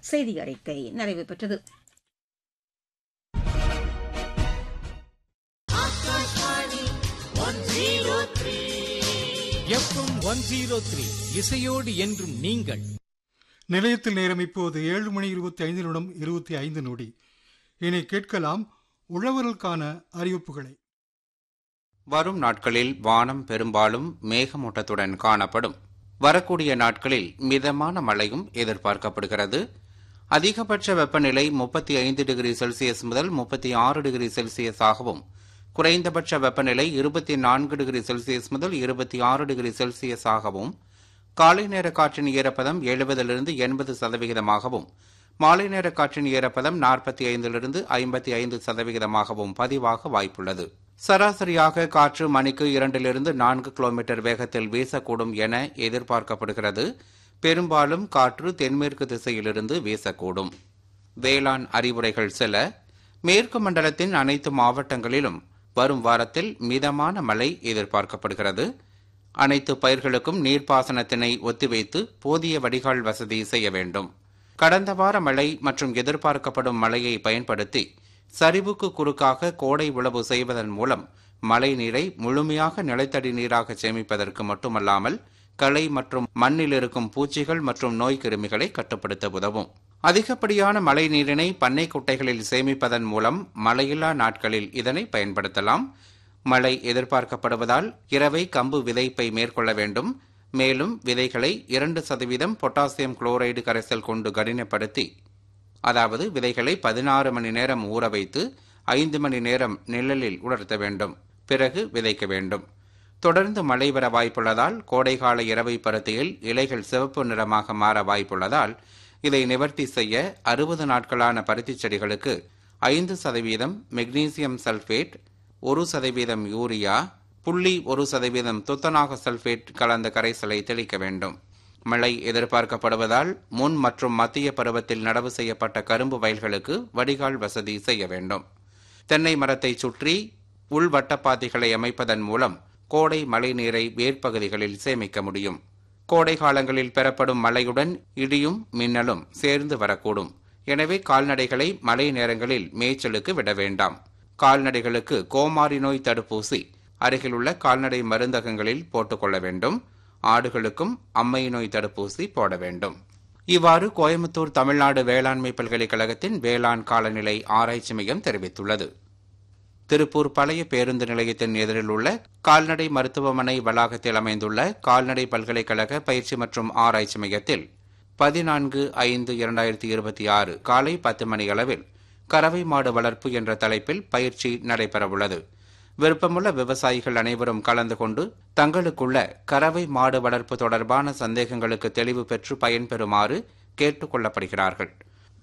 செய்தி அறிக்கை நிறைவு பெற்றது எஃப்எம் ஒன் ஜீரோ த்ரீ இசையோடு என்றும் நீங்கள் நிலையத்தில் நேரம் இப்போது ஏழு மணி இருபத்தி ஐந்து நிமிடம் இருபத்தி ஐந்து நொடி இனி கேட்கலாம் உழவர்களுக்கான அறிவிப்புகளை வரும் நாட்களில் வானம் பெரும்பாலும் மேகமூட்டத்துடன் காணப்படும் வரக்கூடிய நாட்களில் மிதமான மழையும் எதிர்பார்க்கப்படுகிறது அதிகபட்ச வெப்பநிலை முப்பத்தி ஐந்து டிகிரி செல்சியஸ் முதல் முப்பத்தி ஆறு டிகிரி செல்சியஸ் ஆகவும் குறைந்தபட்ச வெப்பநிலை இருபத்தி நான்கு டிகிரி செல்சியஸ் முதல் இருபத்தி ஆறு டிகிரி செல்சியஸ் ஆகவும் காலை நேர காற்றின் ஈரப்பதம் எழுபதிலிருந்து எண்பது சதவிகிதமாகவும் மாலை நேர காற்றின் ஈரப்பதம் நாற்பத்தி ஐந்திலிருந்து ஐம்பத்தி ஐந்து சதவிகிதமாகவும் பதிவாக வாய்ப்புள்ளது சராசரியாக காற்று மணிக்கு இரண்டிலிருந்து நான்கு கிலோமீட்டர் வேகத்தில் வீசக்கூடும் என எதிர்பார்க்கப்படுகிறது பெரும்பாலும் காற்று தென்மேற்கு திசையிலிருந்து வீசக்கூடும் வேளாண் அறிவுரைகள் சில மேற்கு மண்டலத்தின் அனைத்து மாவட்டங்களிலும் வரும் வாரத்தில் மிதமான மழை எதிர்பார்க்கப்படுகிறது அனைத்து பயிர்களுக்கும் நீர்ப்பாசனத்தினை ஒத்திவைத்து போதிய வடிகால் வசதி செய்ய வேண்டும் கடந்த வார மழை மற்றும் எதிர்பார்க்கப்படும் மழையை பயன்படுத்தி சரிவுக்கு குறுக்காக கோடை உழவு செய்வதன் மூலம் மழை நீரை முழுமையாக நிலத்தடி நீராக சேமிப்பதற்கு மட்டுமல்லாமல் களை மற்றும் மண்ணில் இருக்கும் பூச்சிகள் மற்றும் நோய் கிருமிகளை கட்டுப்படுத்த உதவும் அதிகப்படியான மழை நீரினை பண்ணை குட்டைகளில் சேமிப்பதன் மூலம் மழையில்லா நாட்களில் இதனை பயன்படுத்தலாம் மழை எதிர்பார்க்கப்படுவதால் இரவை கம்பு விதைப்பை மேற்கொள்ள வேண்டும் மேலும் விதைகளை இரண்டு சதவீதம் பொட்டாசியம் குளோரைடு கரைசல் கொண்டு கடினப்படுத்தி அதாவது விதைகளை பதினாறு மணி நேரம் ஊற வைத்து ஐந்து மணி நேரம் நிழலில் உலர்த்த வேண்டும் பிறகு விதைக்க வேண்டும் தொடர்ந்து மழை வர வாய்ப்புள்ளதால் கோடைகால இரவை பருத்தியில் இலைகள் சிவப்பு நிறமாக மாற வாய்ப்புள்ளதால் இதை நிவர்த்தி செய்ய அறுபது நாட்களான பருத்தி செடிகளுக்கு ஐந்து சதவீதம் மெக்னீசியம் சல்பேட் ஒரு சதவீதம் யூரியா புள்ளி ஒரு சதவீதம் துத்தநாக சல்பேட் கலந்த கரைசலை தெளிக்க வேண்டும் மழை எதிர்பார்க்கப்படுவதால் முன் மற்றும் மத்திய பருவத்தில் நடவு செய்யப்பட்ட கரும்பு வயல்களுக்கு வடிகால் வசதி செய்ய வேண்டும் தென்னை மரத்தை சுற்றி உள்வட்டப்பாத்திகளை அமைப்பதன் மூலம் கோடை மழை நீரை வேர்ப்பகுதிகளில் சேமிக்க முடியும் கோடை காலங்களில் பெறப்படும் மழையுடன் இடியும் மின்னலும் சேர்ந்து வரக்கூடும் எனவே கால்நடைகளை மழை நேரங்களில் மேய்ச்சலுக்கு விட வேண்டாம் கால்நடைகளுக்கு கோமாரி நோய் தடுப்பூசி அருகிலுள்ள கால்நடை மருந்தகங்களில் போட்டுக்கொள்ள வேண்டும் ஆடுகளுக்கும் அம்மை நோய் தடுப்பூசி போட வேண்டும் இவ்வாறு கோயம்புத்தூர் தமிழ்நாடு வேளாண்மை பல்கலைக்கழகத்தின் வேளாண் காலநிலை ஆராய்ச்சி மையம் தெரிவித்துள்ளது திருப்பூர் பழைய பேருந்து நிலையத்தின் எதிரில் உள்ள கால்நடை மருத்துவமனை வளாகத்தில் அமைந்துள்ள கால்நடை பல்கலைக்கழக பயிற்சி மற்றும் ஆராய்ச்சி மையத்தில் பதினான்கு ஐந்து இரண்டாயிரத்தி இருபத்தி ஆறு காலை பத்து மணி அளவில் கறவை மாடு வளர்ப்பு என்ற தலைப்பில் பயிற்சி நடைபெறவுள்ளது விருப்பமுள்ள விவசாயிகள் அனைவரும் கலந்து கொண்டு தங்களுக்குள்ள கறவை மாடு வளர்ப்பு தொடர்பான சந்தேகங்களுக்கு தெளிவு பெற்று பயன்பெறுமாறு கேட்டுக் கொள்ளப்படுகிறார்கள்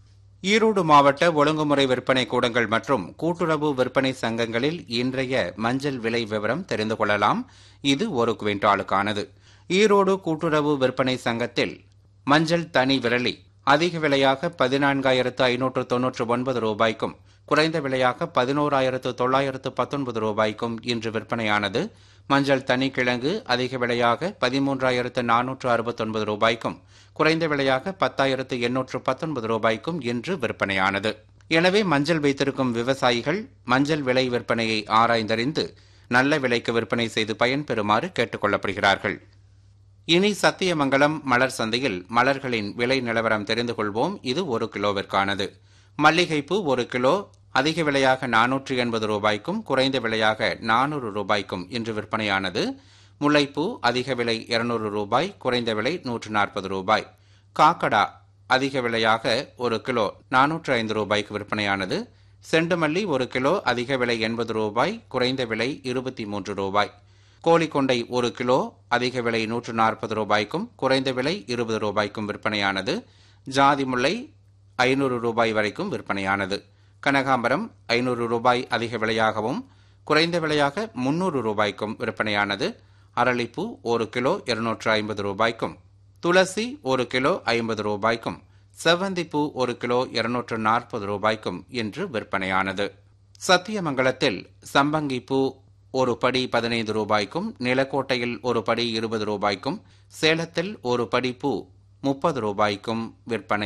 ஈரோடு மாவட்ட ஒழுங்குமுறை விற்பனை கூடங்கள் மற்றும் கூட்டுறவு விற்பனை சங்கங்களில் இன்றைய மஞ்சள் விலை விவரம் தெரிந்து கொள்ளலாம் இது ஒரு குவிண்டாலுக்கானது ஈரோடு கூட்டுறவு விற்பனை சங்கத்தில் மஞ்சள் தனி விரலி அதிக விலையாக பதினான்காயிரத்து ஐநூற்று தொன்னூற்று ஒன்பது ரூபாய்க்கும் குறைந்த விலையாக பதினோராயிரத்து தொள்ளாயிரத்து பத்தொன்பது ரூபாய்க்கும் இன்று விற்பனையானது மஞ்சள் தனிக்கிழங்கு அதிக விலையாக பதிமூன்றாயிரத்து நானூற்று அறுபத்தொன்பது ரூபாய்க்கும் குறைந்த விலையாக பத்தாயிரத்து எண்ணூற்று பத்தொன்பது ரூபாய்க்கும் இன்று விற்பனையானது எனவே மஞ்சள் வைத்திருக்கும் விவசாயிகள் மஞ்சள் விலை விற்பனையை ஆராய்ந்தறிந்து நல்ல விலைக்கு விற்பனை செய்து பயன்பெறுமாறு கேட்டுக் கொள்ளப்படுகிறார்கள் இனி சத்தியமங்கலம் மலர் சந்தையில் மலர்களின் விலை நிலவரம் தெரிந்து கொள்வோம் இது ஒரு கிலோவிற்கானது மல்லிகைப்பூ ஒரு கிலோ அதிக விலையாக நானூற்று எண்பது ரூபாய்க்கும் குறைந்த விலையாக நானூறு ரூபாய்க்கும் இன்று விற்பனையானது முல்லைப்பூ அதிக விலை இருநூறு ரூபாய் குறைந்த விலை நூற்று நாற்பது ரூபாய் காக்கடா அதிக விலையாக ஒரு கிலோ நானூற்று ஐந்து ரூபாய்க்கு விற்பனையானது செண்டுமல்லி ஒரு கிலோ அதிக விலை எண்பது ரூபாய் குறைந்த விலை இருபத்தி மூன்று ரூபாய் கோழிக்கொண்டை ஒரு கிலோ அதிக விலை நூற்று நாற்பது ரூபாய்க்கும் குறைந்த விலை இருபது ரூபாய்க்கும் விற்பனையானது ஜாதி முல்லை ஐநூறு ரூபாய் வரைக்கும் விற்பனையானது கனகாம்பரம் ஐநூறு ரூபாய் அதிக விலையாகவும் குறைந்த விலையாக முன்னூறு ரூபாய்க்கும் விற்பனையானது அரளிப்பூ ஒரு கிலோ இருநூற்று ஐம்பது ரூபாய்க்கும் துளசி ஒரு கிலோ ஐம்பது ரூபாய்க்கும் செவ்வந்திப்பூ ஒரு கிலோ இருநூற்று நாற்பது ரூபாய்க்கும் இன்று விற்பனையானது சத்தியமங்கலத்தில் சம்பங்கிப்பூ ஒரு படி பதினைந்து ரூபாய்க்கும் நிலக்கோட்டையில் ஒரு படி இருபது ரூபாய்க்கும் சேலத்தில் ஒரு படி பூ முப்பது ரூபாய்க்கும் விற்பனை